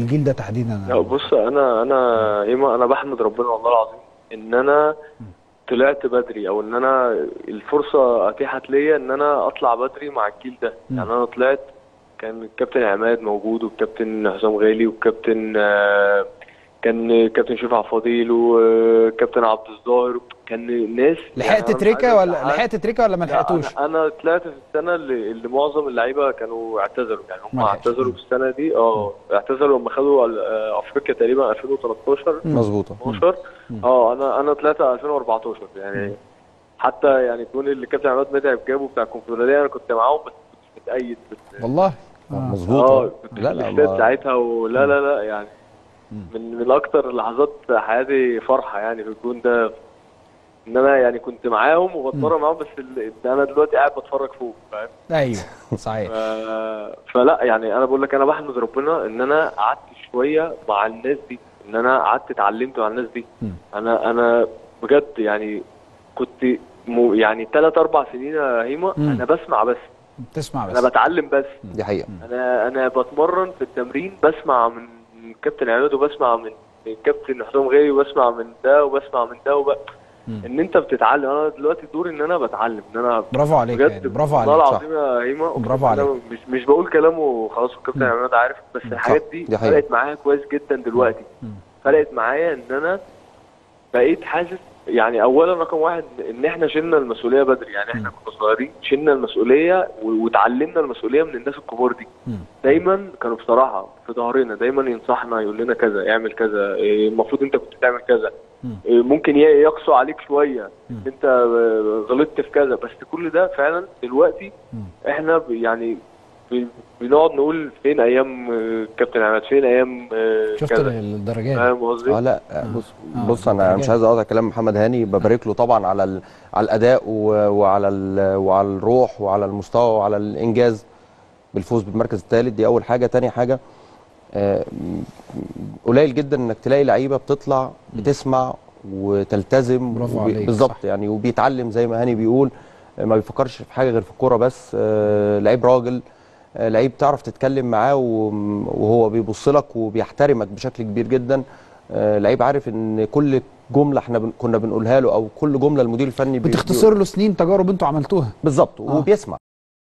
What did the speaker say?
الجيل ده تحديدا لا بص انا انا ايما انا بحمد ربنا والله العظيم ان انا طلعت بدري او ان انا الفرصه اتيحت ليا ان انا اطلع بدري مع الجيل ده يعني انا طلعت كان الكابتن عماد موجود والكابتن حسام غالي والكابتن آه، كان كابتن شريف عبد الفضيل وكابتن عبد الظاهر كان ناس لحقت يعني أنا مش تريكا عايز ولا أزعل. لحقت تريكا ولا ما لا، لحقتوش؟ انا انا طلعت في السنه اللي, اللي معظم اللعيبه كانوا اعتذروا يعني هم ما لحقش. اعتذروا في السنه دي اه اعتذروا لما خدوا ال- آه، افريقيا تقريبا 2013 مظبوطه 12 اه انا انا طلعت 2014 يعني حتى يعني الجون اللي كابتن عماد متعب جابه بتاع الكونفدراليه انا كنت معاهم بس كنت متأيد بس والله آه. اه مظبوطه كنت لا في لا الاستاد ما- ساعتها ولا لا لا يعني من من اكتر لحظات حياتي فرحه يعني في الجون ده ان انا يعني كنت معاهم وبتمرن معاهم بس ال- إن انا دلوقتي قاعد بتفرج فوق فاهم ايوه صحيح ف- فلا يعني انا بقول لك انا بحمد ربنا ان انا قعدت شويه مع الناس دي ان انا قعدت اتعلمت مع الناس دي مم. انا انا بجد يعني كنت مو يعني ثلاث اربع سنين يا هيما مم. انا بسمع بس تسمع بس انا بتعلم بس دي حقيقه انا انا بتمرن في التمرين بسمع من كابتن عماد وبسمع من من كابتن حسام غالي وبسمع من ده وبسمع من ده وب... مم. ان انت بتتعلم انا دلوقتي دوري ان انا بتعلم ان انا برافو عليك بجد يعني برافو والله عليك العظيم يا هيما برافو أنا عليك. مش مش بقول كلامه وخلاص والكابتن عماد عارف بس الحاجات دي دي حقيقة. فرقت معايا كويس جدا دلوقتي مم. فرقت معايا ان انا بقيت حاسس يعني اولا رقم واحد ان احنا شلنا المسؤوليه بدري يعني احنا كنا صغيرين شلنا المسؤوليه و- وتعلمنا المسؤوليه من الناس الكبار دي مم. دايما كانوا بصراحه في ظهرنا دايما ينصحنا يقول لنا كذا اعمل كذا إيه، المفروض انت كنت تعمل كذا مم. إيه، ممكن ي- يقسو عليك شويه انت آه، غلطت في كذا بس كل ده فعلا دلوقتي مم. احنا ب- يعني ب- بنقعد نقول فين ايام آه، كابتن عماد فين ايام آه، شفت كذا الدرجات فاهم قصدي؟ اه لا بص آه، بص انا درجات. مش عايز اقاطع كلام محمد هاني ببارك له طبعا على ال- على الاداء و- وعلى ال- وعلى الروح وعلى المستوى وعلى الانجاز بالفوز بالمركز الثالث دي اول حاجه تاني حاجه آه، م- قليل جدا انك تلاقي لعيبه بتطلع بتسمع وتلتزم برافو وبي- عليك، بالظبط صح. يعني وبيتعلم زي ما هاني بيقول آه، ما بيفكرش في حاجه غير في الكوره بس آه، لعيب راجل آه، لعيب تعرف تتكلم معاه وم- وهو بيبص لك وبيحترمك بشكل كبير جدا آه، لعيب عارف ان كل جمله احنا بن- كنا بنقولها له او كل جمله المدير الفني بي- بتختصر له سنين تجارب انتوا عملتوها بالظبط وبيسمع